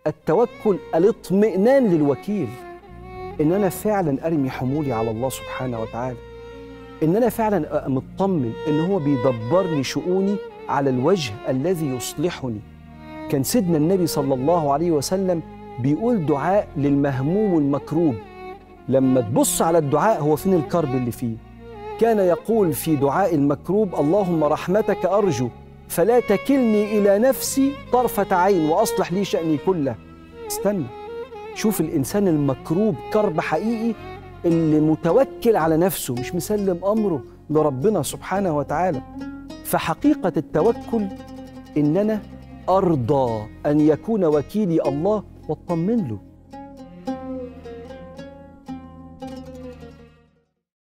التوكل الاطمئنان للوكيل ان انا فعلا ارمي حمولي على الله سبحانه وتعالى ان انا فعلا أبقى مطمن ان هو بيدبر لي شؤوني على الوجه الذي يصلحني كان سيدنا النبي صلى الله عليه وسلم بيقول دعاء للمهموم المكروب لما تبص على الدعاء هو فين الكرب اللي فيه كان يقول في دعاء المكروب اللهم رحمتك ارجو فلا تكلني الى نفسي طرفه عين واصلح لي شاني كله استنى شوف الانسان المكروب كرب حقيقي اللي متوكل على نفسه مش مسلم امره لربنا سبحانه وتعالى فحقيقه التوكل ان انا ارضى ان يكون وكيلي الله واطمن له